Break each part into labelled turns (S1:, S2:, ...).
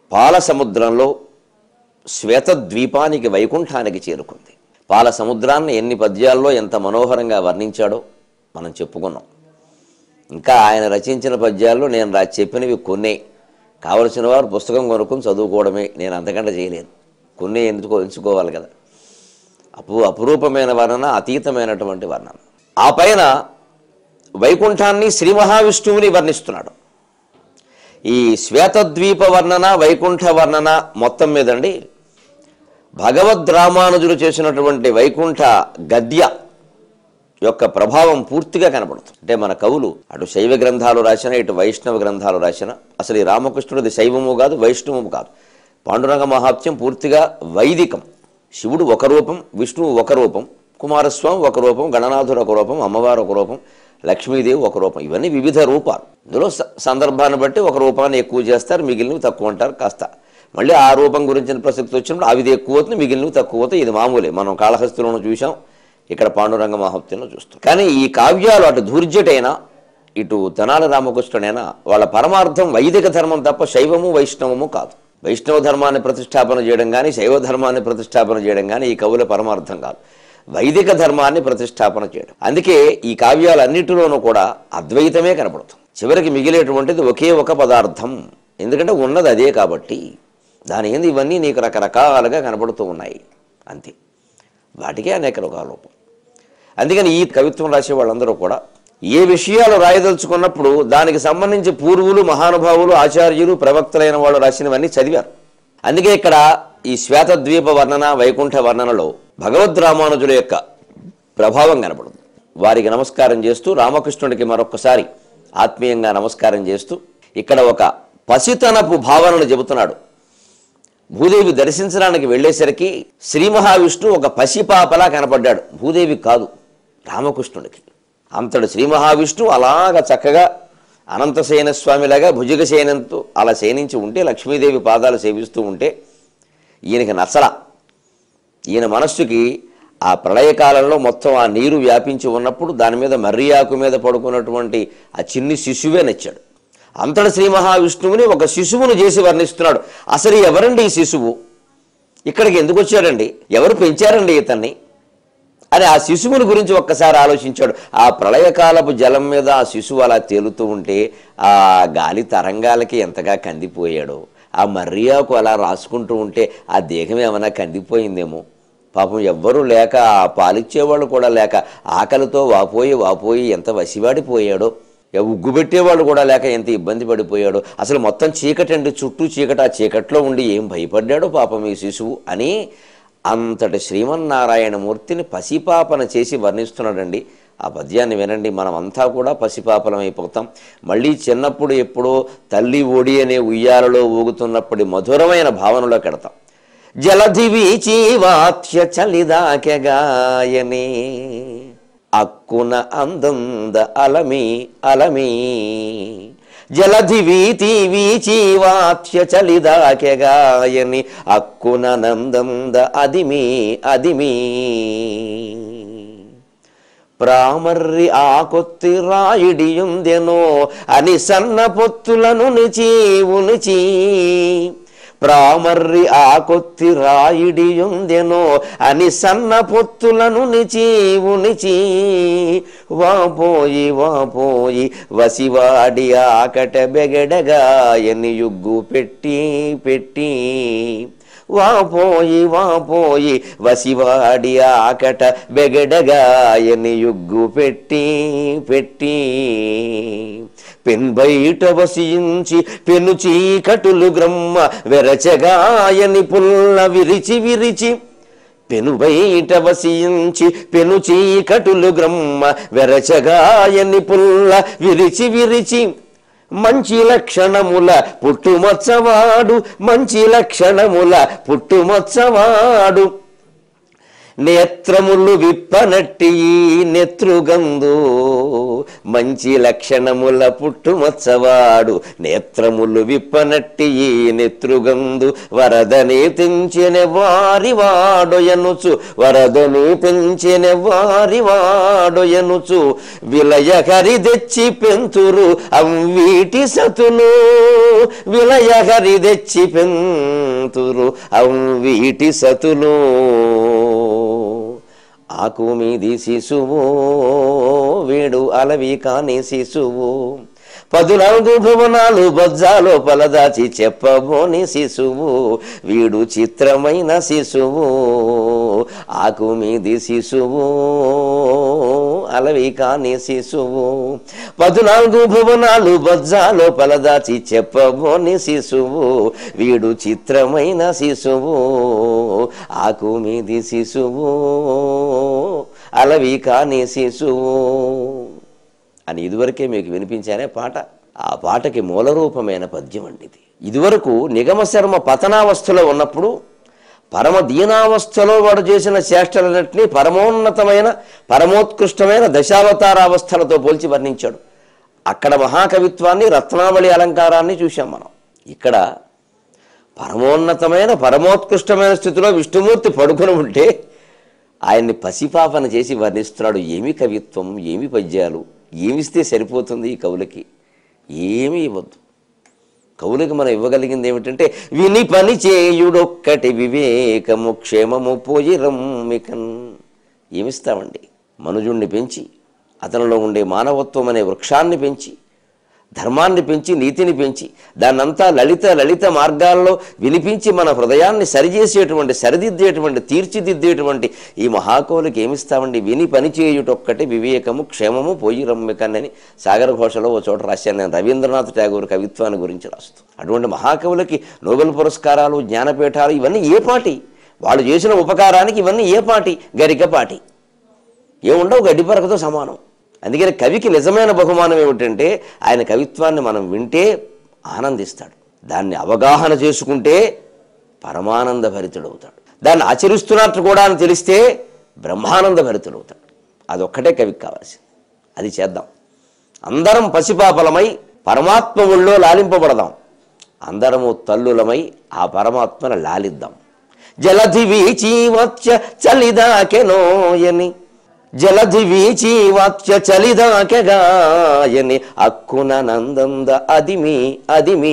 S1: పాల సముద్రంలో శ్వేతద్వీపానికి వైకుంఠానికి చేరుకుంది పాల సముద్రాన్ని ఎన్ని పద్యాల్లో ఎంత మనోహరంగా వర్ణించాడో మనం చెప్పుకున్నాం ఇంకా ఆయన రచించిన పద్యాల్లో నేను రా చెప్పినవి కొన్నే కావలసిన వారు పుస్తకం కొనుక్కొని చదువుకోవడమే నేను అంతకంటే చేయలేను కొన్నే ఎందుకో ఎంచుకోవాలి కదా అపు అపురూపమైన వర్ణన అతీతమైనటువంటి వర్ణన ఆ పైన వైకుంఠాన్ని శ్రీ మహావిష్ణువుని వర్ణిస్తున్నాడు ఈ శ్వేతద్వీప వర్ణన వైకుంఠ వర్ణన మొత్తం మీదండి భగవద్ రామానుజుడు చేసినటువంటి వైకుంఠ గద్య యొక్క ప్రభావం పూర్తిగా కనబడుతుంది అంటే మన కవులు అటు శైవ గ్రంథాలు రాసిన ఇటు వైష్ణవ గ్రంథాలు రాసిన అసలు ఈ రామకృష్ణుడిది శైవము కాదు వైష్ణవము కాదు పాండురంగ మహాత్మ్యం పూర్తిగా వైదికం శివుడు ఒక రూపం విష్ణువు ఒక రూపం కుమారస్వామి ఒక రూపం గణనాథుడు ఒక రూపం అమ్మవారు ఒక రూపం లక్ష్మీదేవి ఒక రూపం ఇవన్నీ వివిధ రూపాలు ఇందులో స- సందర్భాన్ని బట్టి ఒక రూపాన్ని ఎక్కువ చేస్తారు మిగిలినవి తక్కువ అంటారు కాస్త మళ్ళీ ఆ రూపం గురించిన ప్రసక్తి వచ్చినప్పుడు అవిది ఎక్కువ అవుతుంది మిగిలినవి తక్కువ అవుతాయి ఇది మామూలే మనం కాళహస్తిలోనూ చూసాం ఇక్కడ పాండురంగ మహాత్యంలో చూస్తాం కానీ ఈ కావ్యాలు అటు ధూర్జటైనా ఇటు తెనాలి రామకృష్ణుడైనా వాళ్ళ పరమార్థం వైదిక ధర్మం తప్ప శైవము వైష్ణవము కాదు వైష్ణవ ధర్మాన్ని ప్రతిష్టాపన చేయడం కానీ శైవ ధర్మాన్ని ప్రతిష్టాపన చేయడం కానీ ఈ కవుల పరమార్థం కాదు వైదిక ధర్మాన్ని ప్రతిష్టాపన చేయడం అందుకే ఈ కావ్యాలన్నిటిలోనూ కూడా అద్వైతమే కనపడుతుంది చివరికి మిగిలేటువంటిది ఒకే ఒక పదార్థం ఎందుకంటే ఉన్నది అదే కాబట్టి దాని ఏంది ఇవన్నీ నీకు రకరకాలుగా కనపడుతూ ఉన్నాయి అంతే వాటికే అనేక రకాల లోపం అందుకని ఈ కవిత్వం రాసే వాళ్ళందరూ కూడా ఏ విషయాలు రాయదలుచుకున్నప్పుడు దానికి సంబంధించి పూర్వులు మహానుభావులు ఆచార్యులు ప్రవక్తలైన వాళ్ళు రాసినవన్నీ చదివారు అందుకే ఇక్కడ ఈ శ్వేతద్వీప వర్ణన వైకుంఠ వర్ణనలో భగవద్ రామానుజుల యొక్క ప్రభావం కనపడుతుంది వారికి నమస్కారం చేస్తూ రామకృష్ణుడికి మరొకసారి ఆత్మీయంగా నమస్కారం చేస్తూ ఇక్కడ ఒక పసితనపు భావనను చెబుతున్నాడు భూదేవి దర్శించడానికి వెళ్ళేసరికి శ్రీ మహావిష్ణువు ఒక పసిపాపలా కనపడ్డాడు భూదేవి కాదు రామకృష్ణుడికి అంతడు శ్రీ మహావిష్ణువు అలాగ చక్కగా అనంతసేన స్వామిలాగా భుజగసేనంతో అలా శయనించి ఉంటే లక్ష్మీదేవి పాదాలు సేవిస్తూ ఉంటే ఈయనకి నచ్చల ఈయన మనస్సుకి ఆ ప్రళయకాలంలో మొత్తం ఆ నీరు వ్యాపించి ఉన్నప్పుడు దాని మీద మర్రియాకు మీద పడుకున్నటువంటి ఆ చిన్ని శిశువే నచ్చాడు అంతటి శ్రీ మహావిష్ణువుని ఒక శిశువును చేసి వర్ణిస్తున్నాడు అసలు ఎవరండి ఈ శిశువు ఇక్కడికి ఎందుకు వచ్చాడండి ఎవరు పెంచారండి ఇతన్ని అని ఆ శిశువుని గురించి ఒక్కసారి ఆలోచించాడు ఆ ప్రళయకాలపు జలం మీద ఆ శిశువు అలా తేలుతూ ఉంటే ఆ గాలి తరంగాలకి ఎంతగా కందిపోయాడో ఆ మర్రియాకు అలా రాసుకుంటూ ఉంటే ఆ దేహం ఏమైనా కందిపోయిందేమో పాపం ఎవ్వరూ లేక ఆ పాలిచ్చేవాళ్ళు కూడా లేక ఆకలితో వాపోయి వాపోయి ఎంత వసివాడిపోయాడో ఎ- ఉగ్గు పెట్టేవాళ్ళు కూడా లేక ఎంత ఇబ్బంది పడిపోయాడో అసలు మొత్తం చీకటండి చుట్టూ చీకటి ఆ చీకట్లో ఉండి ఏం భయపడ్డాడో పాపం ఈ శిశువు అని అంతటి శ్రీమన్నారాయణమూర్తిని పసిపాపన చేసి వర్ణిస్తున్నాడండి ఆ పద్యాన్ని వినండి మనం అంతా కూడా పసిపాపలం అయిపోతాం మళ్ళీ చిన్నప్పుడు ఎప్పుడో తల్లి ఒడి అనే ఉయ్యాలలో ఊగుతున్నప్పటి మధురమైన భావనలో కెడతాం జలధి వీచి వాత్య చలిదాకెగాయనే అక్కున అందంద అలమి అలమి జలధి వీతి వీచి వాత్య చలిదాకెగాయని అక్కున నందంద అదిమి అదిమి ప్రామర్రి ఆకొత్తి రాయిడియుందెనో అని సన్న పొత్తులను నిచి ఉనిచి ప్రామర్రి ఆకొత్తి రాయిడియుందెనో అని సన్న పొత్తులను నిచి ఉనిచి వాపోయి వాపోయి వసివాడి ఆకట బెగడగా ఎన్ని యుగ్గు పెట్టి పెట్టి వాపోయి వాపోయి వసివాడి ఆకట బెగడగా ఎన్ని యుగ్గు పెట్టి పెట్టి పెన్ బయట వసించి పెను చీకటులు గ్రమ్మ వెరచగాయని పుల్ల విరిచి విరిచి పెను బయట వసించి పెను చీకటులు గ్రమ్మ వెరచగాయని పుల్ల విరిచి విరిచి మంచి లక్షణముల పుట్టుమచ్చవాడు మంచి లక్షణముల పుట్టుమచ్చవాడు నేత్రములు విప్పనట్టి ఈ నెత్రుగందు మంచి లక్షణముల పుట్టుమచ్చవాడు నేత్రములు విప్పనట్టి ఈ నెత్రుగందు వరదని తెంచిన వారి వాడొయనుచు వరదని తెంచిన వారి వాడొయనుచు విలయ హరి తెచ్చి పెంతురు అవ్వీటి సతులు విలయ హరి తెచ్చి పెంతురు అవ్వీటి సతులు ఆకు మీది శిశువు వీడు అలవి కాని శిశువు పదునాలుగు భువనాలు బొజ్జాలో పలదాచి చెప్పబోని శిశువు వీడు చిత్రమైన శిశువు ఆకు మీది శిశువు అలవి కాని శిశువు పదునాలుగు భువనాలు బొజ్జాలో పలదాచి చెప్పబోని శిశువు వీడు చిత్రమైన శిశువు ఆకు మీది శిశువు అలవి కాని శిశువు అని ఇదివరకే మీకు వినిపించానే పాట ఆ పాటకి మూలరూపమైన పద్యం అండి ఇది ఇదివరకు నిగమ శర్మ పతనావస్థలో ఉన్నప్పుడు పరమ దీనావస్థలో వాడు చేసిన చేష్టలన్నింటినీ పరమోన్నతమైన పరమోత్కృష్టమైన దశావతారావస్థలతో పోల్చి వర్ణించాడు అక్కడ మహాకవిత్వాన్ని రత్నావళి అలంకారాన్ని చూశాం మనం ఇక్కడ పరమోన్నతమైన పరమోత్కృష్టమైన స్థితిలో విష్ణుమూర్తి పడుకుని ఉంటే ఆయన్ని పసిపాపన చేసి వర్ణిస్తున్నాడు ఏమి కవిత్వం ఏమి పద్యాలు ఏమిస్తే సరిపోతుంది ఈ కవులకి ఏమీ ఇవ్వద్దు కవులకి మనం ఇవ్వగలిగింది ఏమిటంటే విని పని చేయుడొక్కటి వివేకము క్షేమము పోయి రమ్మికన్ ఏమిస్తామండి మనుజుణ్ణి పెంచి అతనిలో ఉండే మానవత్వం అనే వృక్షాన్ని పెంచి ధర్మాన్ని పెంచి నీతిని పెంచి దాన్నంతా లలిత లలిత మార్గాల్లో వినిపించి మన హృదయాన్ని సరిచేసేటువంటి సరిదిద్దేటువంటి తీర్చిదిద్దేటువంటి ఈ మహాకవులకి ఏమిస్తామండి విని పని చేయుటొక్కటి వివేకము క్షేమము పోయి రమ్మికన్నని సాగర ఘోషలో ఓ చోట రాశాను నేను రవీంద్రనాథ్ ఠాగూర్ కవిత్వాన్ని గురించి రాస్తూ అటువంటి మహాకవులకి నోబెల్ పురస్కారాలు జ్ఞానపీఠాలు ఇవన్నీ ఏ పాటి వాళ్ళు చేసిన ఉపకారానికి ఇవన్నీ ఏ పాటి గరికపాటి ఏముండవు గడ్డిపరకతో సమానం అందుకని కవికి నిజమైన బహుమానం ఏమిటంటే ఆయన కవిత్వాన్ని మనం వింటే ఆనందిస్తాడు దాన్ని అవగాహన చేసుకుంటే పరమానంద భరితుడవుతాడు దాన్ని ఆచరిస్తున్నట్టు కూడా అని తెలిస్తే బ్రహ్మానంద భరితుడవుతాడు అదొక్కటే కవికి కావాల్సింది అది చేద్దాం అందరం పసిపాపలమై పరమాత్మ ఒళ్ళో లాలింపబడదాం అందరము తల్లులమై ఆ పరమాత్మను లాలిద్దాం జలధి వీచి వచ్చ చలిదాకెనోయని జలధి వీచి వాక్య చలిదాకెగాయని అక్కున నందంద అదిమి అదిమి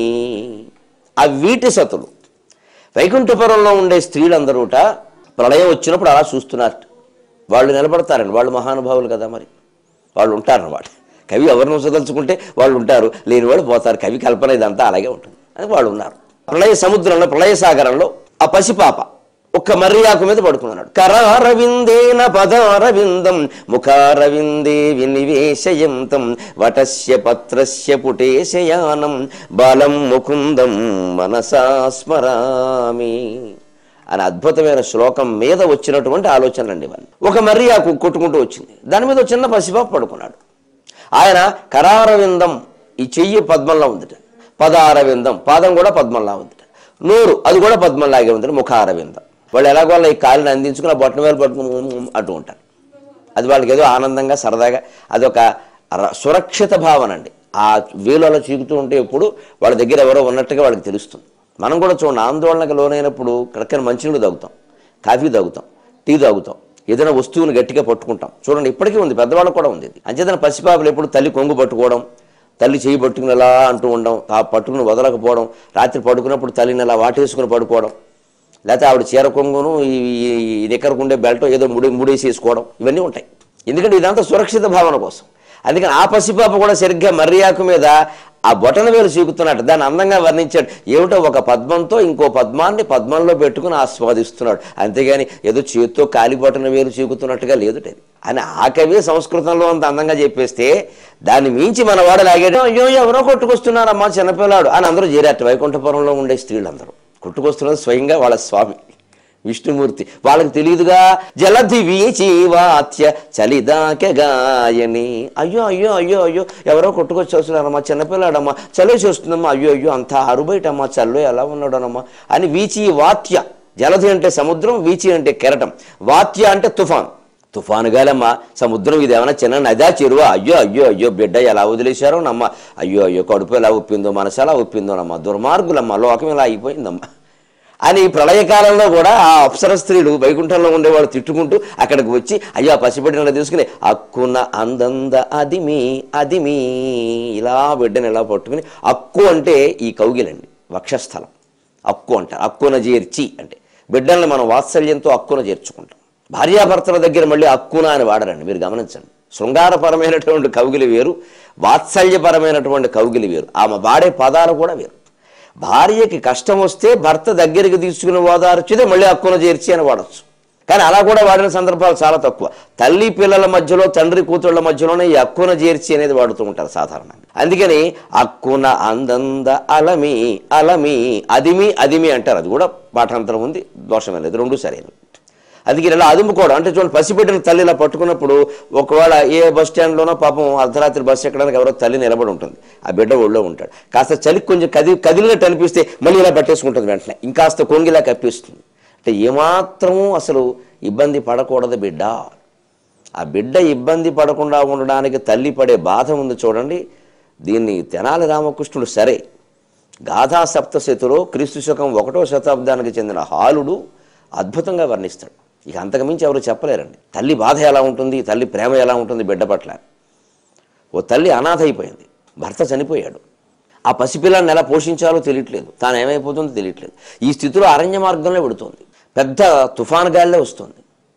S1: ఆ వీటి సతులు వైకుంఠపురంలో ఉండే స్త్రీలందరూట ప్రళయం వచ్చినప్పుడు అలా చూస్తున్నారు వాళ్ళు నిలబడతారండి వాళ్ళు మహానుభావులు కదా మరి వాళ్ళు ఉంటారన్నమాట కవి ఎవరిని ఉంచదలుచుకుంటే వాళ్ళు ఉంటారు లేని వాళ్ళు పోతారు కవి కల్పన ఇదంతా అలాగే ఉంటుంది అని వాళ్ళు ఉన్నారు ప్రళయ సముద్రంలో ప్రళయ సాగరంలో ఆ పసిపాప ఒక్క మర్యాకు మీద పడుకున్నాడు కరారవిందేన పదారవిందం ముఖారవిందే వినివేశయంతం వటస్య పత్రస్య పుటేశయానం బాలం ముకుందం మనసా స్మరామి అని అద్భుతమైన శ్లోకం మీద వచ్చినటువంటి ఆలోచనలండి ఇవన్నీ ఒక మర్యాకు కొట్టుకుంటూ వచ్చింది దాని మీద ఒక చిన్న పసిపాప పడుకున్నాడు ఆయన కరారవిందం ఈ చెయ్యి పద్మంలో ఉందిట పదారవిందం పాదం కూడా పద్మంలా ఉందిట నోరు అది కూడా పద్మంలాగే ఉంది ముఖారవిందం వాళ్ళు ఎలాగో ఈ కాలిని అందించుకుని ఆ బొట్టన వేలు పట్టుకుని అటు ఉంటారు అది వాళ్ళకి ఏదో ఆనందంగా సరదాగా అదొక ర- సురక్షిత భావన అండి ఆ వేలు అలా చీకుతూ ఉంటే ఎప్పుడు వాళ్ళ దగ్గర ఎవరో ఉన్నట్టుగా వాళ్ళకి తెలుస్తుంది మనం కూడా చూడండి ఆందోళనకు లోనైనప్పుడు కరెక్ట్గా మంచినీళ్ళు తాగుతాం కాఫీ తాగుతాం టీ తాగుతాం ఏదైనా వస్తువుని గట్టిగా పట్టుకుంటాం చూడండి ఇప్పటికీ ఉంది పెద్దవాళ్ళకు కూడా ఉంది ఇది అంచేతన పసిపాపలు ఎప్పుడు తల్లి కొంగు పట్టుకోవడం తల్లి చేయి పట్టుకుని ఎలా అంటూ ఉండడం ఆ పట్టుకుని వదలకపోవడం రాత్రి పడుకున్నప్పుడు తల్లిని అలా వాటేసుకుని పడుకోవడం లేకపోతే ఆవిడ చీర కొంగును ఈ ఈ నిక్కరకుండే బెల్ట్ ఏదో ముడి ముడేసి వేసుకోవడం ఇవన్నీ ఉంటాయి ఎందుకంటే ఇదంతా సురక్షిత భావన కోసం అందుకని ఆ పసిపాప కూడా సరిగ్గా మర్యాకు మీద ఆ బొటన వేలు చీకుతున్నట్టు దాన్ని అందంగా వర్ణించాడు ఏమిటో ఒక పద్మంతో ఇంకో పద్మాన్ని పద్మంలో పెట్టుకుని ఆస్వాదిస్తున్నాడు అంతేగాని ఏదో చేత్తో కాలి బొటన వేలు చీకుతున్నట్టుగా లేదుటది అని ఆ కవి సంస్కృతంలో అంత అందంగా చెప్పేస్తే దాన్ని మించి మన వాడు లాగాడు అయ్యో ఎవరో కొట్టుకొస్తున్నారమ్మా చిన్నపిల్లాడు అని అందరూ చేరారు వైకుంఠపురంలో ఉండే స్త్రీలందరూ కొట్టుకొస్తున్నది స్వయంగా వాళ్ళ స్వామి విష్ణుమూర్తి వాళ్ళకి తెలియదుగా జలధి వీచీవాత్య చలిదాకెగాయని అయ్యో అయ్యో అయ్యో అయ్యో ఎవరో కొట్టుకొచ్చి వస్తున్నారమ్మా చిన్నపిల్లాడమ్మా చలి చేస్తుందమ్మా అయ్యో అయ్యో అంత అరుబయటమ్మా చల్లో ఎలా ఉన్నాడనమ్మా అని వీచి వాత్య జలధి అంటే సముద్రం వీచి అంటే కెరటం వాత్య అంటే తుఫాన్ తుఫాను గాలమ్మ సముద్రం ఇది ఏమైనా చిన్న నదా చెరువా అయ్యో అయ్యో అయ్యో బిడ్డ ఎలా వదిలేశారో నమ్మ అయ్యో అయ్యో కడుపు ఎలా ఉప్పిందో మనసు ఎలా ఉప్పిందో నమ్మ దుర్మార్గులమ్మ లోకం ఇలా అయిపోయిందమ్మ అని ఈ ప్రళయకాలంలో కూడా ఆ అప్సర స్త్రీలు వైకుంఠంలో ఉండేవాడు తిట్టుకుంటూ అక్కడికి వచ్చి అయ్యో ఆ పసిబిడ్డను తీసుకుని అక్కున అందంద అదిమి అదిమి ఇలా బిడ్డను ఇలా పట్టుకుని అక్కు అంటే ఈ కౌగిలండి వక్షస్థలం అక్కు అంటారు అక్కున చేర్చి అంటే బిడ్డల్ని మనం వాత్సల్యంతో అక్కున చేర్చుకుంటాం భార్యాభర్తల దగ్గర మళ్ళీ అక్కున అని వాడరండి మీరు గమనించండి శృంగారపరమైనటువంటి కౌగిలి వేరు వాత్సల్యపరమైనటువంటి కౌగిలి వేరు ఆమె వాడే పదాలు కూడా వేరు భార్యకి కష్టం వస్తే భర్త దగ్గరికి తీసుకుని ఓదార్చితే మళ్ళీ అక్కున చేర్చి అని వాడచ్చు కానీ అలా కూడా వాడిన సందర్భాలు చాలా తక్కువ తల్లి పిల్లల మధ్యలో తండ్రి కూతుళ్ళ మధ్యలోనే ఈ అక్కున చేర్చి అనేది వాడుతూ ఉంటారు సాధారణంగా అందుకని అక్కున అందంద అలమి అలమి అదిమి అదిమి అంటారు అది కూడా పాఠాంతరం ఉంది దోషమే లేదు రెండు సరైనవి అందుకే ఇలా అదుముకోవడం అంటే చూడండి పసిబిడ్డను తల్లి ఇలా పట్టుకున్నప్పుడు ఒకవేళ ఏ బస్ స్టాండ్లోనో పాపం అర్ధరాత్రి బస్సు ఎక్కడానికి ఎవరో తల్లి నిలబడి ఉంటుంది ఆ బిడ్డ ఒళ్ళో ఉంటాడు కాస్త చలికి కొంచెం కది కదిలినట్టు అనిపిస్తే మళ్ళీ ఇలా పట్టేసుకుంటుంది వెంటనే ఇంకాస్త కొంగిలా కప్పిస్తుంది అంటే ఏమాత్రము అసలు ఇబ్బంది పడకూడదు బిడ్డ ఆ బిడ్డ ఇబ్బంది పడకుండా ఉండడానికి తల్లి పడే బాధ ఉంది చూడండి దీన్ని తెనాలి రామకృష్ణుడు సరే గాథా సప్తశతిలో క్రీస్తు శకం ఒకటో శతాబ్దానికి చెందిన హాలుడు అద్భుతంగా వర్ణిస్తాడు ఇక అంతకుమించి ఎవరు చెప్పలేరండి తల్లి బాధ ఎలా ఉంటుంది తల్లి ప్రేమ ఎలా ఉంటుంది బిడ్డ పట్ల ఓ తల్లి అనాథ అయిపోయింది భర్త చనిపోయాడు ఆ పసిపిల్లాన్ని ఎలా పోషించాలో తెలియట్లేదు తాను ఏమైపోతుందో తెలియట్లేదు ఈ స్థితిలో అరణ్య మార్గంలో పెడుతోంది పెద్ద తుఫాను గాలిలో వస్తుంది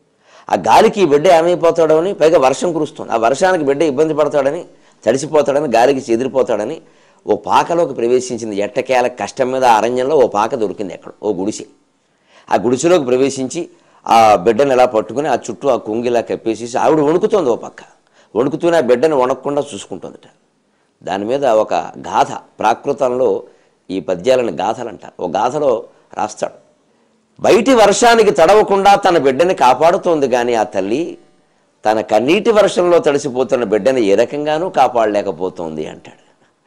S1: ఆ గాలికి ఈ బిడ్డ ఏమైపోతాడో అని పైగా వర్షం కురుస్తుంది ఆ వర్షానికి బిడ్డ ఇబ్బంది పడతాడని తడిసిపోతాడని గాలికి చెదిరిపోతాడని ఓ పాకలోకి ప్రవేశించింది ఎట్టకేల కష్టం మీద ఆ అరణ్యంలో ఓ పాక దొరికింది ఎక్కడ ఓ గుడిసె ఆ గుడిసెలోకి ప్రవేశించి ఆ బిడ్డను ఎలా పట్టుకుని ఆ చుట్టూ ఆ కుంగిలా కప్పేసేసి ఆవిడ వణుకుతోంది ఓ పక్క వణుకుతూనే ఆ బిడ్డను వణకకుండా చూసుకుంటుందట దాని మీద ఒక గాథ ప్రాకృతంలో ఈ పద్యాలను గాథలు అంటారు ఓ గాథలో రాస్తాడు బయటి వర్షానికి తడవకుండా తన బిడ్డని కాపాడుతోంది కానీ ఆ తల్లి తన కన్నీటి వర్షంలో తడిసిపోతున్న బిడ్డని ఏ రకంగానూ కాపాడలేకపోతోంది అంటాడు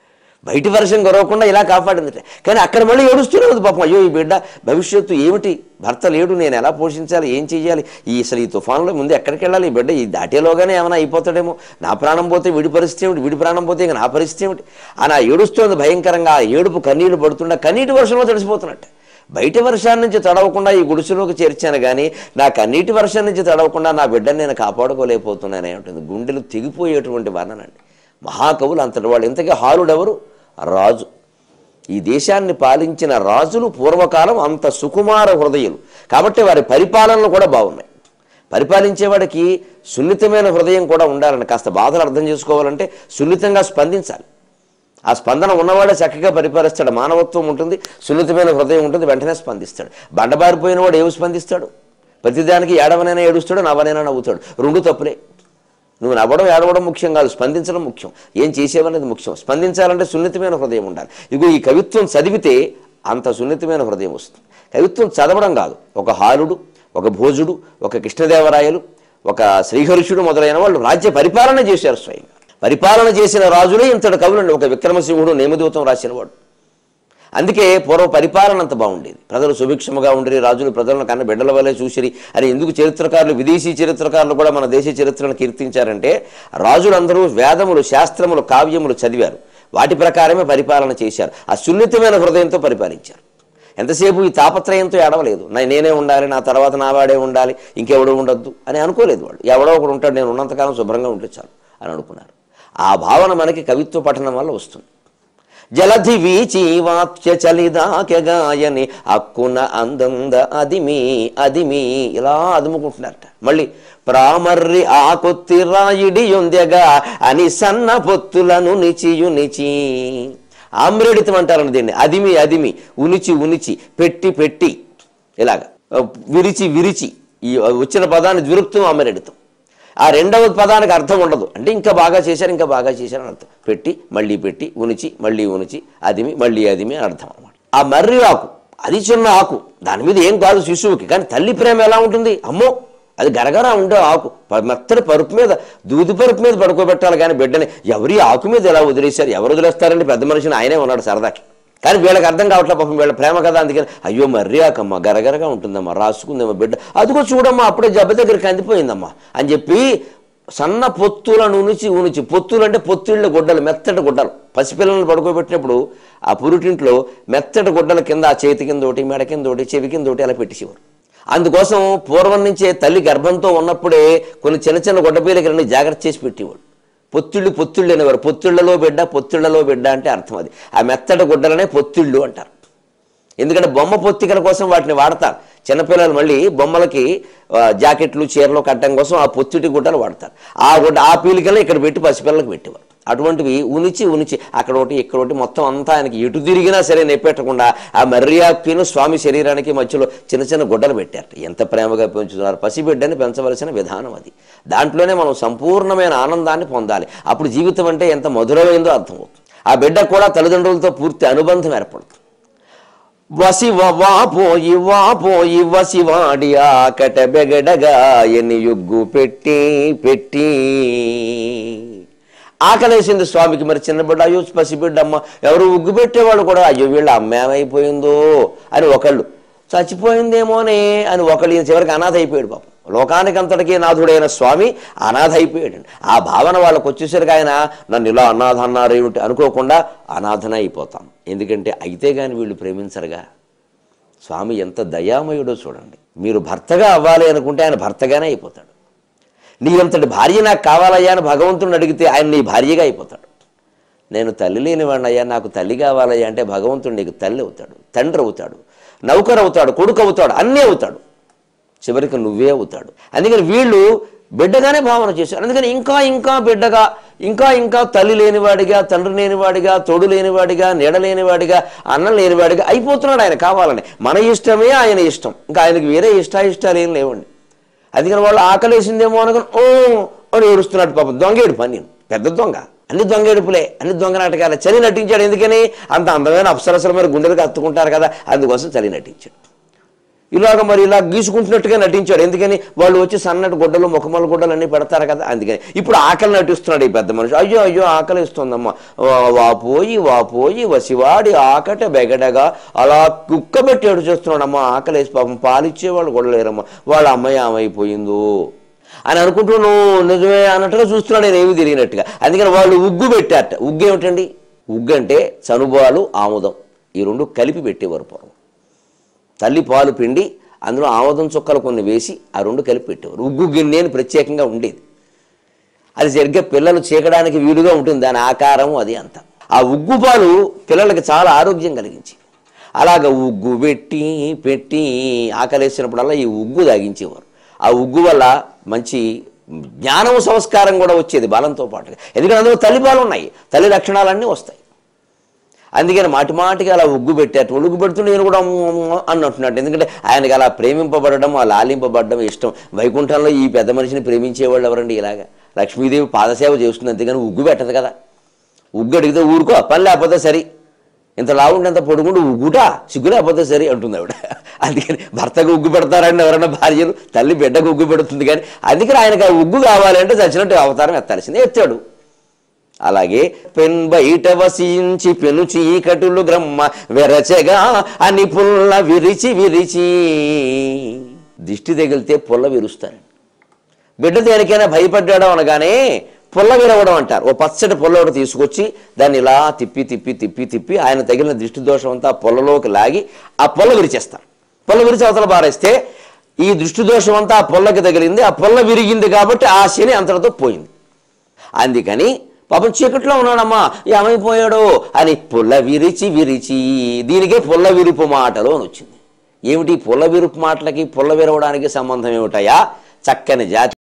S1: బయటి వర్షం కురవకుండా ఇలా కాపాడింది కానీ అక్కడ మళ్ళీ ఏడుస్తూనే ఉంది పాపం అయ్యో ఈ బిడ్డ భవిష్యత్తు ఏమిటి భర్త లేడు నేను ఎలా పోషించాలి ఏం చెయ్యాలి ఈ అసలు ఈ తుఫాన్లో ముందు ఎక్కడికి వెళ్ళాలి ఈ బిడ్డ ఈ దాటేలోగానే ఏమైనా అయిపోతాడేమో నా ప్రాణం పోతే వీడి పరిస్థితి ఏమిటి వీడి ప్రాణం పోతే ఇక నా పరిస్థితి ఏమిటి అని ఆ ఏడుస్తోంది భయంకరంగా ఆ ఏడుపు కన్నీళ్లు పడుతుండ కన్నీటి వర్షంలో తడిసిపోతున్నట్టు బయట వర్షాన్ని నుంచి తడవకుండా ఈ గుడిసెలోకి చేర్చాను కానీ నా కన్నీటి వర్షం నుంచి తడవకుండా నా బిడ్డని నేను కాపాడుకోలేకపోతున్నానే ఉంటుంది గుండెలు తెగిపోయేటువంటి వర్ణనండి మహాకవులు అంతటి వాళ్ళు ఇంతకీ హాలుడెవరు రాజు ఈ దేశాన్ని పాలించిన రాజులు పూర్వకాలం అంత సుకుమార హృదయులు కాబట్టి వారి పరిపాలనలు కూడా బాగున్నాయి పరిపాలించేవాడికి సున్నితమైన హృదయం కూడా ఉండాలని కాస్త బాధలు అర్థం చేసుకోవాలంటే సున్నితంగా స్పందించాలి ఆ స్పందన ఉన్నవాడే చక్కగా పరిపాలిస్తాడు మానవత్వం ఉంటుంది సున్నితమైన హృదయం ఉంటుంది వెంటనే స్పందిస్తాడు బండబారిపోయిన వాడు ఏమి స్పందిస్తాడు ప్రతిదానికి ఏడవనైనా ఏడుస్తాడు నవ్వనైనా నవ్వుతాడు రెండు తప్పులే నువ్వు నవ్వడం ఏడవడం ముఖ్యం కాదు స్పందించడం ముఖ్యం ఏం చేసేవనేది ముఖ్యం స్పందించాలంటే సున్నితమైన హృదయం ఉండాలి ఇగో ఈ కవిత్వం చదివితే అంత సున్నితమైన హృదయం వస్తుంది కవిత్వం చదవడం కాదు ఒక హాలుడు ఒక భోజుడు ఒక కృష్ణదేవరాయలు ఒక శ్రీహర్షుడు మొదలైన వాళ్ళు రాజ్య పరిపాలన చేశారు స్వయంగా పరిపాలన చేసిన రాజులే ఇంతటి కవులండి ఒక విక్రమసింహుడు నేమదూతం రాసినవాడు అందుకే పూర్వ పరిపాలన అంత బాగుండేది ప్రజలు సుభిక్షముగా ఉండేది రాజులు ప్రజలను కన్న బిడ్డల వల్లే చూసిరి అని ఎందుకు చరిత్రకారులు విదేశీ చరిత్రకారులు కూడా మన దేశ చరిత్రను కీర్తించారంటే రాజులందరూ వేదములు శాస్త్రములు కావ్యములు చదివారు వాటి ప్రకారమే పరిపాలన చేశారు ఆ సున్నితమైన హృదయంతో పరిపాలించారు ఎంతసేపు ఈ తాపత్రయంతో ఏడవలేదు నా నేనే ఉండాలి నా తర్వాత నా వాడే ఉండాలి ఇంకెవడో ఉండొద్దు అని అనుకోలేదు వాళ్ళు ఎవడో ఒకడు ఉంటాడు నేను ఉన్నంతకాలం శుభ్రంగా ఉంటే చాలు అని అనుకున్నారు ఆ భావన మనకి కవిత్వ పఠనం వల్ల వస్తుంది జలధి వీచి వాక్య చలిదాకెగాయని అక్కున అందంద అదిమి అదిమి ఇలా అదుముకుంటున్నారట మళ్ళీ ప్రామర్రి ఆకొత్తి రాయిడి యొందెగా అని సన్న పొత్తులను నిచియు నిచి ఆమ్రేడితం అంటారండి దీన్ని అదిమి అదిమి ఉనిచి ఉనిచి పెట్టి పెట్టి ఇలాగ విరిచి విరిచి ఈ వచ్చిన పదాన్ని ద్విరుక్తం ఆమ్రేడితం ఆ రెండవ పదానికి అర్థం ఉండదు అంటే ఇంకా బాగా చేశారు ఇంకా బాగా చేశారు అని అర్థం పెట్టి మళ్ళీ పెట్టి ఉనిచి మళ్ళీ ఉనిచి అదిమి మళ్ళీ అదిమి అని అర్థం అనమాట ఆ మర్రి ఆకు అది చిన్న ఆకు దాని మీద ఏం కాదు శిశువుకి కానీ తల్లి ప్రేమ ఎలా ఉంటుంది అమ్మో అది గరగరా ఉండే ఆకు ప- మెత్తటి పరుపు మీద దూది పరుపు మీద పడుకోబెట్టాలి కానీ బిడ్డని ఎవరి ఆకు మీద ఎలా వదిలేశారు ఎవరు వదిలేస్తారండి పెద్ద మనిషిని ఆయనే ఉన్నాడు సరదాకి కానీ వీళ్ళకి అర్థం కావట్లేదు పాపం వీళ్ళ ప్రేమ కదా అందుకని అయ్యో మర్యాకమ్మ గరగరగా ఉంటుందమ్మా రాసుకుందమ్మా బిడ్డ అదిగో చూడమ్మా అప్పుడే జబ్బ దగ్గరికి అందిపోయిందమ్మా అని చెప్పి సన్న పొత్తులను ఉనిచి ఉనిచి పొత్తులు అంటే పొత్తిళ్ళ గుడ్డలు మెత్తటి గుడ్డలు పసిపిల్లలను పడుకోబెట్టినప్పుడు ఆ పురుటింట్లో మెత్తటి గుడ్డల కింద ఆ చేతి కింద ఒకటి మెడ కింద ఒకటి చెవి కింద ఒకటి అలా పెట్టేసేవారు అందుకోసం పూర్వం నుంచే తల్లి గర్భంతో ఉన్నప్పుడే కొన్ని చిన్న చిన్న గుడ్డపీలకి రెండు జాగ్రత్త చేసి పెట్టేవాడు పొత్తిళ్ళు పొత్తిళ్ళు అనేవారు పొత్తిళ్లలో బిడ్డ పొత్తిళ్లలో బిడ్డ అంటే అర్థం అది ఆ మెత్తటి గుడ్డలనే పొత్తిళ్ళు అంటారు ఎందుకంటే బొమ్మ పొత్తికల కోసం వాటిని వాడతారు చిన్నపిల్లలు మళ్ళీ బొమ్మలకి ఆ, జాకెట్లు చీరలు కట్టడం కోసం ఆ పొత్తిటి గుడ్డలు వాడతారు ఆ గుడ్డ ఆ పీలికలు ఇక్కడ పెట్టి పసిపిల్లలకు పెట్టేవారు అటువంటివి ఉనిచి ఉనిచి అక్కడ ఒకటి ఇక్కడ ఒకటి మొత్తం అంతా ఆయనకి ఎటు తిరిగినా సరే నెప్పెట్టకుండా ఆ మర్యాదకిను స్వామి శరీరానికి మధ్యలో చిన్న చిన్న గుడ్డలు పెట్టారు ఎంత ప్రేమగా పెంచుతున్నారు పసిబిడ్డని పెంచవలసిన విధానం అది దాంట్లోనే మనం సంపూర్ణమైన ఆనందాన్ని పొందాలి అప్పుడు జీవితం అంటే ఎంత మధురమైందో అర్థమవుతుంది ఆ బిడ్డ కూడా తల్లిదండ్రులతో పూర్తి అనుబంధం ఏర్పడుతుంది వసివ వాపోయి వాపోయి వసివాడి ఆకట బెగడగా ఎన్ని యుగ్గు పెట్టి పెట్టి ఆకలేసింది స్వామికి మరి చిన్న బిడ్డ అయ్యో పసిబిడ్డమ్మ ఎవరు ఉగ్గు పెట్టేవాళ్ళు కూడా అయ్యో వీళ్ళ అమ్మ ఏమైపోయిందో అని ఒకళ్ళు చచ్చిపోయిందేమోనే అని ఒకళ్ళు ఈయన చివరికి అనాథ అయిపోయాడు పాపం లోకానికి అంతటికీ నాథుడైన స్వామి అనాథ అయిపోయాడు ఆ భావన వాళ్ళకు వచ్చేసరికి ఆయన నన్ను ఇలా అనాథ అన్నారు ఏమిటి అనుకోకుండా అనాథన అయిపోతాం ఎందుకంటే అయితే కానీ వీళ్ళు ప్రేమించరుగా స్వామి ఎంత దయామయుడో చూడండి మీరు భర్తగా అవ్వాలి అనుకుంటే ఆయన భర్తగానే అయిపోతాడు నీ అంతటి భార్య నాకు కావాలయ్యా అని భగవంతుడిని అడిగితే ఆయన నీ భార్యగా అయిపోతాడు నేను తల్లి లేనివాడిని అయ్యా నాకు తల్లి కావాలయ్యా అంటే భగవంతుడు నీకు తల్లి అవుతాడు తండ్రి అవుతాడు నౌకరు అవుతాడు కొడుకు అవుతాడు అన్నీ అవుతాడు చివరికి నువ్వే అవుతాడు అందుకని వీళ్ళు బిడ్డగానే భావన చేశారు అందుకని ఇంకా ఇంకా బిడ్డగా ఇంకా ఇంకా తల్లి లేనివాడిగా తండ్రి లేనివాడిగా తోడు లేనివాడిగా నీడ లేనివాడిగా అన్నం లేనివాడిగా అయిపోతున్నాడు ఆయన కావాలని మన ఇష్టమే ఆయన ఇష్టం ఇంకా ఆయనకి వేరే ఇష్టాయిష్టాలు ఏం లేవండి అందుకని వాళ్ళు ఆకలేసిందేమో అనుకుని ఓ అని ఏడుస్తున్నాడు పాపం దొంగేడు పని పెద్ద దొంగ అన్ని దొంగేడుపులే అన్ని దొంగ నాటకాలే చలి నటించాడు ఎందుకని అంత అందమైన అప్సరసల మీద గుండెలకు అత్తుకుంటారు కదా అందుకోసం చలి నటించాడు ఇలాగ మరి ఇలా గీసుకుంటున్నట్టుగా నటించాడు ఎందుకని వాళ్ళు వచ్చి సన్నటి గుడ్డలు ముఖమల గుడ్డలు అన్నీ పెడతారు కదా అందుకని ఇప్పుడు ఆకలి నటిస్తున్నాడు ఈ పెద్ద మనిషి అయ్యో అయ్యో ఆకలి ఇస్తుందమ్మా వా- వాపోయి వాపోయి వసివాడి ఆకట బెగడగా అలా కుక్క పెట్టాడు చేస్తున్నాడమ్మా ఆకలి వేసి పాపం పాలిచ్చేవాళ్ళు కూడా లేరమ్మా వాళ్ళ అమ్మాయి ఆమైపోయిందో అని అనుకుంటూ నువ్వు నిజమే అన్నట్టుగా చూస్తున్నాడు నేను ఏమీ తెలియనట్టుగా అందుకని వాళ్ళు ఉగ్గు పెట్టారట ఉగ్గు ఏమిటండి ఉగ్గు అంటే చనుబాలు ఆముదం ఈ రెండు కలిపి పెట్టేవారు పూర్వం తల్లి పాలు పిండి అందులో ఆముదం చుక్కలు కొన్ని వేసి ఆ రెండు కలిపి పెట్టేవారు ఉగ్గు గిన్నె అని ప్రత్యేకంగా ఉండేది అది సరిగ్గా పిల్లలు చీకడానికి వీలుగా ఉంటుంది దాని ఆకారం అది అంత ఆ ఉగ్గు పాలు పిల్లలకి చాలా ఆరోగ్యం కలిగించి అలాగ ఉగ్గు పెట్టి పెట్టి ఆకలేసినప్పుడల్లా ఈ ఉగ్గు తాగించేవారు ఆ ఉగ్గు వల్ల మంచి జ్ఞానం సంస్కారం కూడా వచ్చేది బలంతో పాటుగా ఎందుకంటే అందులో తల్లి పాలు ఉన్నాయి తల్లి లక్షణాలన్నీ వస్తాయి అందుకని మాటి మాటికి అలా ఉగ్గు పెట్టారు ఉగ్గు పెడుతుంటే నేను కూడా అమ్ము అమ్ము అన్నట్టున్నాడు ఎందుకంటే ఆయనకి అలా ప్రేమింపబడడం అలా లాలింపబడడం ఇష్టం వైకుంఠంలో ఈ పెద్ద మనిషిని ప్రేమించేవాళ్ళు ఎవరండి ఇలాగా లక్ష్మీదేవి పాదసేవ చేస్తుంది అంతేగాని ఉగ్గు పెట్టదు కదా ఉగ్గు అడిగితే ఊరుకో పని లేకపోతే సరి ఇంత లావుండి అంత పొడుగుండు ఉగ్గుటా సిగ్గు లేకపోతే సరి అంటుంది ఆవిడ అందుకని భర్తకు ఉగ్గు పెడతారండి ఎవరైనా భార్యలు తల్లి బిడ్డకు ఉగ్గు పెడుతుంది కానీ అందుకని ఆయనకు ఆ ఉగ్గు కావాలంటే చచ్చినట్టు అవతారం ఎత్తాల్సిందే ఎత్తాడు అలాగే పెన్ బయట వసించి పెను చీకటులు గ్రమ్మ వెరచగా అని పుల్ల విరిచి విరిచి దిష్టి తగిలితే పుల్ల విరుస్తారండి బిడ్డ దేనికైనా భయపడ్డాడు అనగానే పుల్ల విరవడం అంటారు ఓ పచ్చటి పుల్ల ఒకటి తీసుకొచ్చి దాన్ని ఇలా తిప్పి తిప్పి తిప్పి తిప్పి ఆయన తగిలిన దృష్టి దోషం అంతా ఆ పుల్లలోకి లాగి ఆ పుల్ల విరిచేస్తారు పుల్ల విరిచి అవతల పారేస్తే ఈ దృష్టి దోషం అంతా ఆ పుల్లకి తగిలింది ఆ పుల్ల విరిగింది కాబట్టి ఆ శని అంతటితో పోయింది అందుకని పాపం చీకట్లో ఉన్నాడమ్మా ఏమైపోయాడో అని పుల్ల విరిచి విరిచి దీనికే పుల్ల విరుపు మాటలు అని వచ్చింది ఏమిటి పుల్ల విరుపు మాటలకి పుల్ల విరవడానికి సంబంధం ఏమిటయా చక్కని జాతి